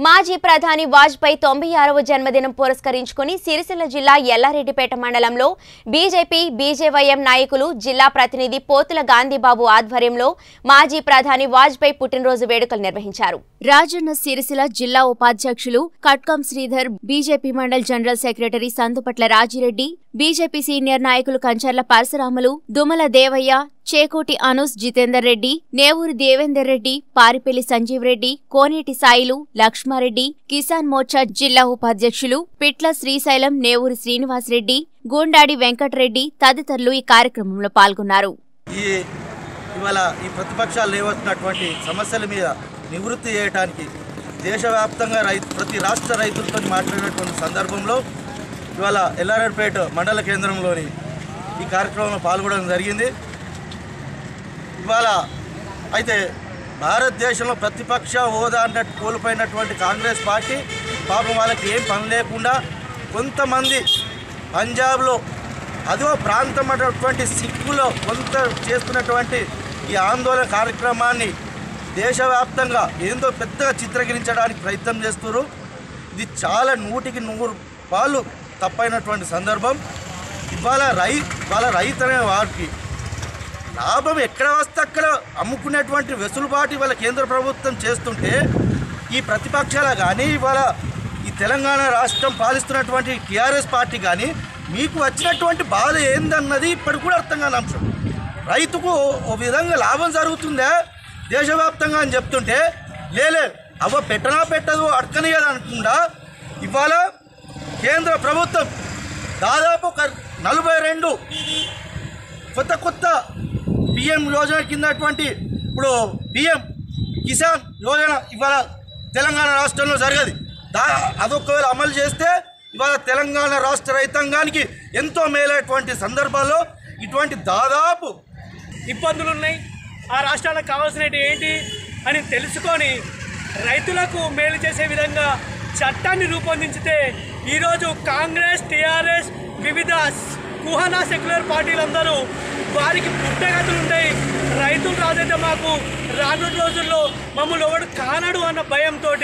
మాజీ ప్రధాని వాజ్పేయి తొంభై ఆరవ జన్మదినం పురస్కరించుకుని సిరిసిల్ల జిల్లా ఎల్లారెడ్డిపేట మండలంలో బీజేపీ బీజేవైఎం నాయకులు జిల్లా ప్రతినిధి పోతుల గాంధీబాబు ఆధ్వర్యంలో మాజీ ప్రధాని వాజ్పేయి పుట్టినరోజు వేడుకలు నిర్వహించారు రాజన్న సిరిసిల్ల జిల్లా ఉపాధ్యక్షులు Katkam Sridhar BJP mandal general secretary Sandupatla Rajireddy BJP senior నాయకులు కంచర్ల పరశురాములు దుమల దేవయ్య చేకోటి అనూస్ జితేందర్ రెడ్డి నేవూరి దేవేందర్ రెడ్డి పారిపెల్లి సంజీవ్ రెడ్డి కోనేటి సాయిలు లక్ష్మారెడ్డి కిసాన్ మోర్చా జిల్లా ఉపాధ్యక్షులు పిట్ల శ్రీశైలం నేవూరి శ్రీనివాసరెడ్డి గూండాడి వెంకటరెడ్డి తదితరులు ఈ కార్యక్రమంలో పాల్గొన్నారు ఈ ఇవాళ ఈ ప్రతిపక్షాలు లేవస్తున్నటువంటి సమస్యల మీద నివృత్తి చేయడానికి దేశవ్యాప్తంగా రైతు ప్రతి రాష్ట్ర రైతులతో మాట్లాడినటువంటి సందర్భంలో ఇవాళ ఎల్లారెడ్డిపేట మండల కేంద్రంలోని ఈ కార్యక్రమంలో పాల్గొనడం జరిగింది ఇవాళ అయితే భారతదేశంలో ప్రతిపక్ష హోదా అన్నట్టు కోల్పోయినటువంటి కాంగ్రెస్ పార్టీ పాపం వాళ్ళకి ఏం పని లేకుండా కొంతమంది పంజాబ్లో అదో ప్రాంతం అన్నటువంటి సిక్కులో కొంత చేస్తున్నటువంటి ఈ ఆందోళన కార్యక్రమాన్ని దేశవ్యాప్తంగా ఏందో పెద్దగా చిత్రీకరించడానికి ప్రయత్నం చేస్తున్నారు ఇది చాలా నూటికి నూరు పాలు తప్పైనటువంటి సందర్భం ఇవాళ రై ఇవాళ రైతు అనే వారికి లాభం ఎక్కడ వస్తే అక్కడ అమ్ముకునేటువంటి వెసులుబాటు ఇవాళ కేంద్ర ప్రభుత్వం చేస్తుంటే ఈ ప్రతిపక్షాల కానీ ఇవాళ ఈ తెలంగాణ రాష్ట్రం పాలిస్తున్నటువంటి టీఆర్ఎస్ పార్టీ కానీ మీకు వచ్చినటువంటి బాధ ఏందన్నది ఇప్పటికి కూడా అర్థం కాని అంశం రైతుకు ఓ విధంగా లాభం జరుగుతుందా దేశవ్యాప్తంగా అని చెప్తుంటే లేలే అవ్వ పెట్టనా పెట్టదు అడకని కదా అనకుండా ఇవాళ కేంద్ర ప్రభుత్వం దాదాపు ఒక నలభై రెండు కొత్త కొత్త పిఎం యోజన కిందటువంటి ఇప్పుడు పిఎం కిసాన్ యోజన ఇవాళ తెలంగాణ రాష్ట్రంలో జరగదు దా అదొకవేళ అమలు చేస్తే ఇవాళ తెలంగాణ రాష్ట్ర రైతాంగానికి ఎంతో మేలైనటువంటి సందర్భాల్లో ఇటువంటి దాదాపు ఇబ్బందులు ఉన్నాయి ఆ రాష్ట్రాలకు కావాల్సినవి ఏంటి అని తెలుసుకొని రైతులకు మేలు చేసే విధంగా చట్టాన్ని రూపొందించితే ఈరోజు కాంగ్రెస్ టీఆర్ఎస్ వివిధ కుహనా సెక్యులర్ పార్టీలందరూ వారికి పుట్టగతులు ఉంటాయి రైతులు రాదంటే మాకు రానున్న రోజుల్లో మమ్మల్ని ఒకడు కానడు అన్న భయంతో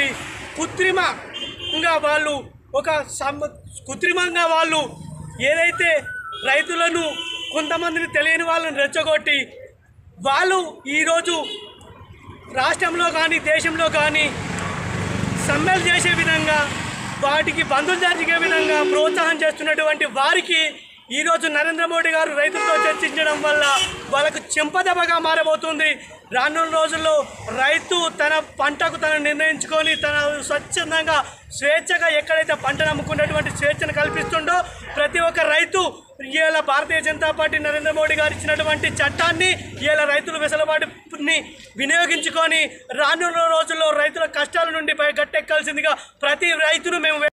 కృత్రిమంగా వాళ్ళు ఒక సమ కృత్రిమంగా వాళ్ళు ఏదైతే రైతులను కొంతమందిని తెలియని వాళ్ళని రెచ్చగొట్టి వాళ్ళు ఈరోజు రాష్ట్రంలో కానీ దేశంలో కానీ సమ్మెలు చేసే విధంగా వాటికి బంధులు జరిగే విధంగా ప్రోత్సాహం చేస్తున్నటువంటి వారికి ఈరోజు నరేంద్ర మోడీ గారు రైతులతో చర్చించడం వల్ల వాళ్ళకు చెంపదెబ్బగా మారబోతుంది రానున్న రోజుల్లో రైతు తన పంటకు తను నిర్ణయించుకొని తన స్వచ్ఛందంగా స్వేచ్ఛగా ఎక్కడైతే పంటను అమ్ముకున్నటువంటి స్వేచ్ఛను కల్పిస్తుండో ప్రతి ఒక్క రైతు ఇవాళ భారతీయ జనతా పార్టీ నరేంద్ర మోడీ గారు ఇచ్చినటువంటి చట్టాన్ని ఇవాళ రైతుల వెసులుబాటుని వినియోగించుకొని రానున్న రోజుల్లో రైతుల కష్టాల నుండి పై గట్టెక్కాల్సిందిగా ప్రతి రైతును మేము